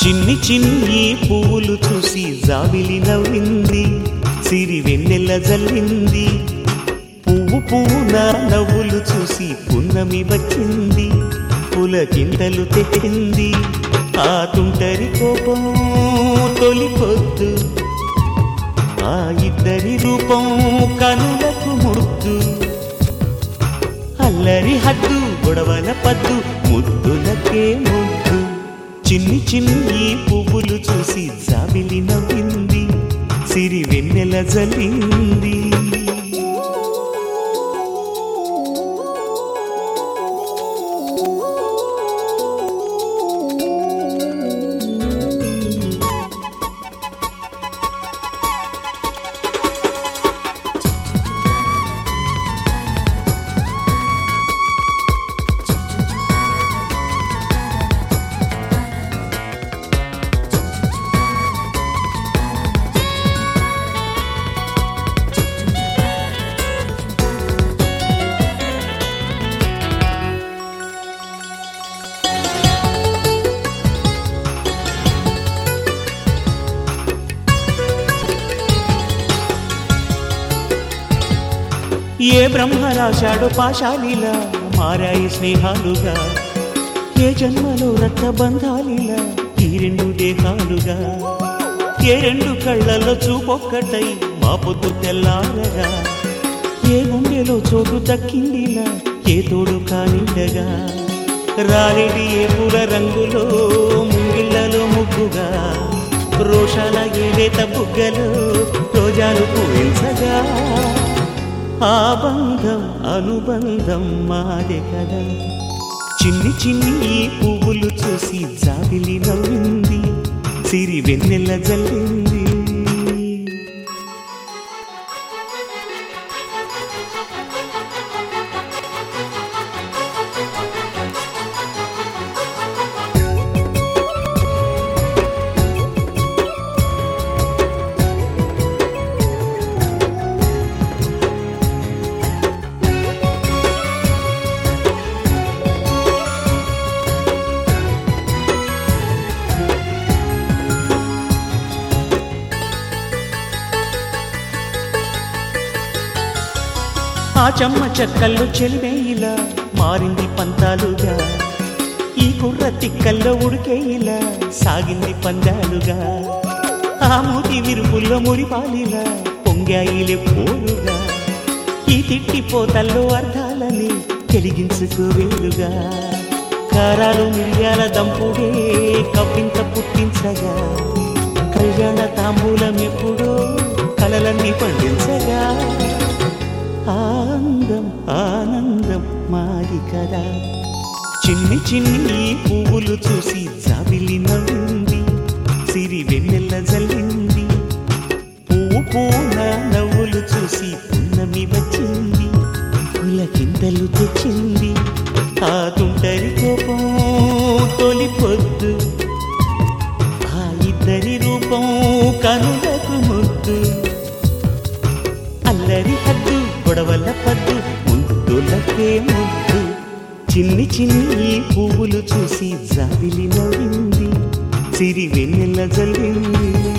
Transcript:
చిన్ని చిన్ని పువ్వులు చూసి జాబిలి నవ్వింది సిరి వెన్నెల జల్లింది పువ్వు పువ్వున నవ్వులు చూసి పున్నమి వచ్చింది పులకింతలు తెచ్చింది ఆ తుంటరి కోపం తొలి పొద్దు ఆ ఇద్దరి రూపం కనులకు ముద్దు అల్లరి హద్దు గొడవల పద్దు ముద్దులకే ముద్దు చిన్ని చిన్ని పువ్వులు చూసి జాబిలి నవ్వింది సిరి వెన్నెల జల్లింది ఏ బ్రహ్మ రాశాడో పాశాలిలా మారాయి స్నేహాలుగా ఏ జన్మలో రక్త బంధాలిలా ఈ రెండు దేహాలుగా ఏ రెండు కళ్ళలో చూపొక్కటై మా పొద్దు తెల్లారగా ఏ గుండెలో చోటు దక్కిందిలా ఏ తోడు కానిండగా రాలేటి ఏ పూల రంగులో ముంగిళ్ళలో ముగ్గుగా రోషాల ఏలేత బుగ్గలు రోజాలు పూయించగా ఆ బంధం అనుబంధం మాదే కదా చిన్ని చిన్ని ఈ పువ్వులు చూసి జాబిలి నవ్వింది సిరి వెన్నెల జల్లింది ఆ చెమ్మ చెక్కల్లో చెలిమే ఇలా మారింది పంతాలుగా ఈ కుర్ర తిక్కల్లో ఉడికే ఇలా సాగింది పందాలుగా ఆ మూతి విరుపుల్లో మురిపాలిలా పొంగాయిలే పోరుగా ఈ తిట్టి పోతల్లో అర్థాలని వెలిగించుకోవేలుగా కారాలు మిరియాల దంపుడే కవ్వింత పుట్టించగా కళ్యాణ తాంబూలం ఎప్పుడో కలలన్నీ పండించగా ఆనందం ఆనందం మాది కదా చిన్ని చిన్ని పువ్వులు చూసి జాబిలి నవ్వింది సిరి వెన్నెల జల్లింది పువ్వు పూన నవ్వులు చూసి పున్నమి వచ్చింది పులకింతలు తెచ్చింది ఆ తుంటరి కోపం తొలి పొద్దు ఆ ఇద్దరి రూపం కనులకు ముద్దు అల్లరి హద్దు గొడవల పద్దు ముద్దులకే ముద్దు చిన్ని చిన్ని పువ్వులు చూసి జాబిలి నవ్వింది సిరి వెన్నెల జల్లింది